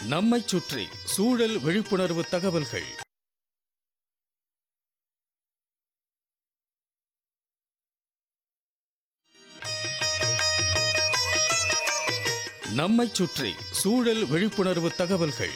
நம்மைச் சுற்றி சூழல் விழிப்புணர்வு தகவல்கள் நம்மைச் சுற்றி சூழல் விழிப்புணர்வு தகவல்கள்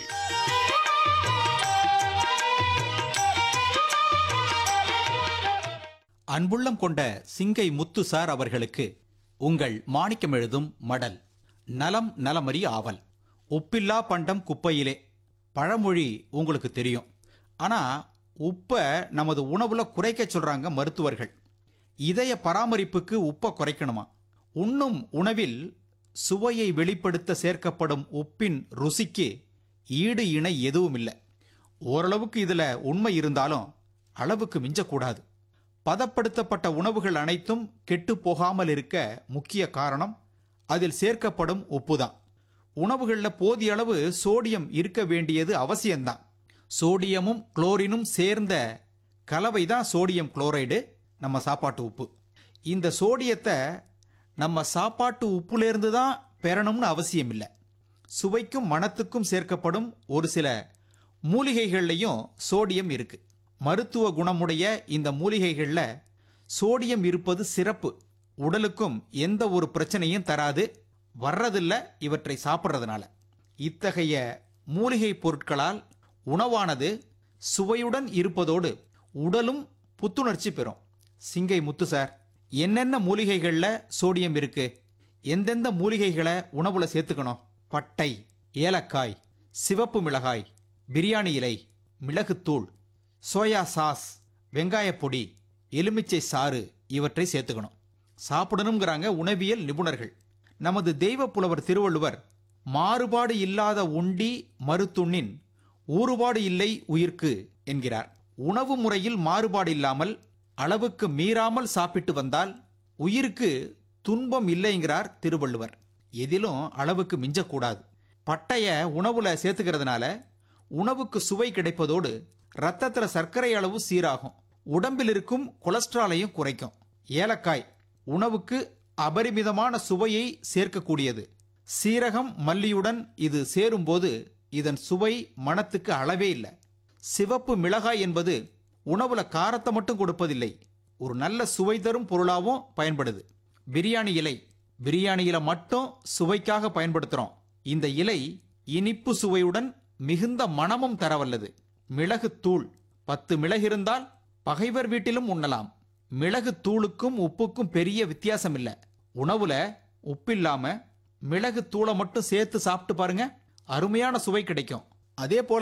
அன்புள்ளம் கொண்ட சிங்கை முத்து சார் அவர்களுக்கு உங்கள் மாணிக்கம் எழுதும் மடல் நலம் நலமறி ஆவல் உப்பில்லா பண்டம் குப்பையிலே பழமொழி உங்களுக்கு தெரியும் ஆனா உப்பை நமது உணவுல குறைக்க சொல்றாங்க மருத்துவர்கள் இதய பராமரிப்புக்கு உப்பை குறைக்கணுமா உண்ணும் உணவில் சுவையை வெளிப்படுத்த சேர்க்கப்படும் உப்பின் ருசிக்கு ஈடு இணை எதுவும் இல்லை ஓரளவுக்கு இதுல உண்மை இருந்தாலும் அளவுக்கு மிஞ்சக்கூடாது பதப்படுத்தப்பட்ட உணவுகள் அனைத்தும் கெட்டு போகாமல் இருக்க முக்கிய காரணம் அதில் சேர்க்கப்படும் உப்புதான் உணவுகளில் போதிய அளவு சோடியம் இருக்க வேண்டியது அவசியம்தான் சோடியமும் குளோரினும் சேர்ந்த கலவை தான் சோடியம் குளோரைடு நம்ம சாப்பாட்டு உப்பு இந்த சோடியத்தை நம்ம சாப்பாட்டு உப்புலேருந்து தான் பெறணும்னு அவசியம் இல்லை சுவைக்கும் மணத்துக்கும் சேர்க்கப்படும் ஒரு சில மூலிகைகள்லையும் சோடியம் இருக்கு மருத்துவ குணமுடைய இந்த மூலிகைகள்ல சோடியம் இருப்பது சிறப்பு உடலுக்கும் எந்த ஒரு பிரச்சனையும் தராது வர்றதில்ல இவற்றை சாப்பிட்றதுனால இத்தகைய மூலிகை பொருட்களால் உணவானது சுவையுடன் இருப்பதோடு உடலும் புத்துணர்ச்சி பெறும் சிங்கை முத்து சார் என்னென்ன மூலிகைகள்ல சோடியம் இருக்கு எந்தெந்த மூலிகைகளை உணவுல சேர்த்துக்கணும் பட்டை ஏலக்காய் சிவப்பு மிளகாய் பிரியாணி இலை மிளகுத்தூள் சோயா சாஸ் வெங்காயப் பொடி எலுமிச்சை சாறு இவற்றை சேர்த்துக்கணும் சாப்பிடணுங்கிறாங்க உணவியல் நிபுணர்கள் நமது தெய்வ புலவர் திருவள்ளுவர் மாறுபாடு இல்லாத உண்டி மருத்துண்ணின் ஊறுபாடு இல்லை உயிர்க்கு என்கிறார் உணவு முறையில் மாறுபாடு இல்லாமல் அளவுக்கு மீறாமல் சாப்பிட்டு வந்தால் உயிருக்கு துன்பம் இல்லைங்கிறார் திருவள்ளுவர் எதிலும் அளவுக்கு மிஞ்சக்கூடாது பட்டைய உணவுல சேர்த்துக்கிறதுனால உணவுக்கு சுவை கிடைப்பதோடு ரத்தத்துல சர்க்கரை அளவு சீராகும் உடம்பில் இருக்கும் கொலஸ்ட்ராலையும் குறைக்கும் ஏலக்காய் உணவுக்கு அபரிமிதமான சுவையை சேர்க்கக்கூடியது சீரகம் மல்லியுடன் இது சேரும்போது இதன் சுவை மணத்துக்கு அளவே இல்லை சிவப்பு மிளகாய் என்பது உணவுல காரத்தை மட்டும் கொடுப்பதில்லை ஒரு நல்ல சுவை தரும் பொருளாகவும் பயன்படுது பிரியாணி இலை பிரியாணியில மட்டும் சுவைக்காக பயன்படுத்துறோம் இந்த இலை இனிப்பு சுவையுடன் மிகுந்த மணமும் தரவல்லது மிளகு தூள் பத்து மிளகு இருந்தால் பகைவர் வீட்டிலும் உண்ணலாம் மிளகு தூளுக்கும் உப்புக்கும் பெரிய வித்தியாசம் இல்லை உணவுல உப்பில்லாம மிளகு தூளை மட்டும் சேர்த்து சாப்பிட்டு பாருங்க அருமையான சுவை கிடைக்கும் அதே போல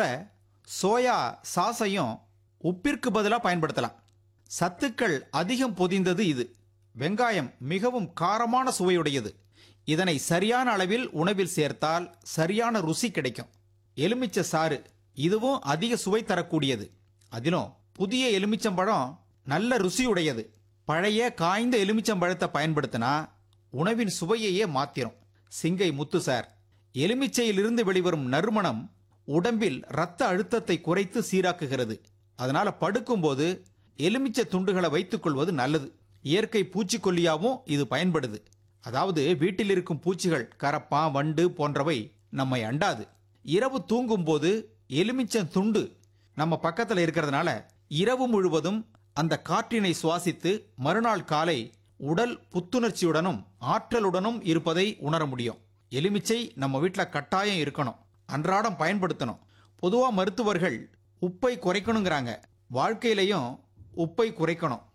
சோயா சாஸையும் உப்பிற்கு பதிலாக பயன்படுத்தலாம் சத்துக்கள் அதிகம் பொதிந்தது இது வெங்காயம் மிகவும் காரமான சுவையுடையது இதனை சரியான அளவில் உணவில் சேர்த்தால் சரியான ருசி கிடைக்கும் எலுமிச்சை சாறு இதுவும் அதிக சுவை தரக்கூடியது அதிலும் புதிய எலுமிச்சம்பழம் நல்ல ருசியுடையது பழைய காய்ந்த எலுமிச்சம்பழத்தை பயன்படுத்தினா உணவின் சுவையையே மாத்திரும் சிங்கை முத்து சார் எலுமிச்சையிலிருந்து வெளிவரும் நறுமணம் உடம்பில் இரத்த அழுத்தத்தை குறைத்து சீராக்குகிறது அதனால படுக்கும்போது எலுமிச்சை துண்டுகளை வைத்துக் கொள்வது நல்லது இயற்கை பூச்சிக்கொல்லியாவும் இது பயன்படுது அதாவது வீட்டில் இருக்கும் பூச்சிகள் கரப்பா வண்டு போன்றவை நம்மை அண்டாது இரவு தூங்கும்போது எலுமிச்சம் துண்டு நம்ம பக்கத்துல இருக்கிறதுனால இரவு முழுவதும் அந்த காற்றினை சுவாசித்து மறுநாள் காலை உடல் புத்துணர்ச்சியுடனும் ஆற்றலுடனும் இருப்பதை உணர முடியும் எலுமிச்சை நம்ம வீட்டில் கட்டாயம் இருக்கணும் அன்றாடம் பயன்படுத்தணும் பொதுவா மருத்துவர்கள் உப்பை குறைக்கணுங்கிறாங்க வாழ்க்கையிலையும் உப்பை குறைக்கணும்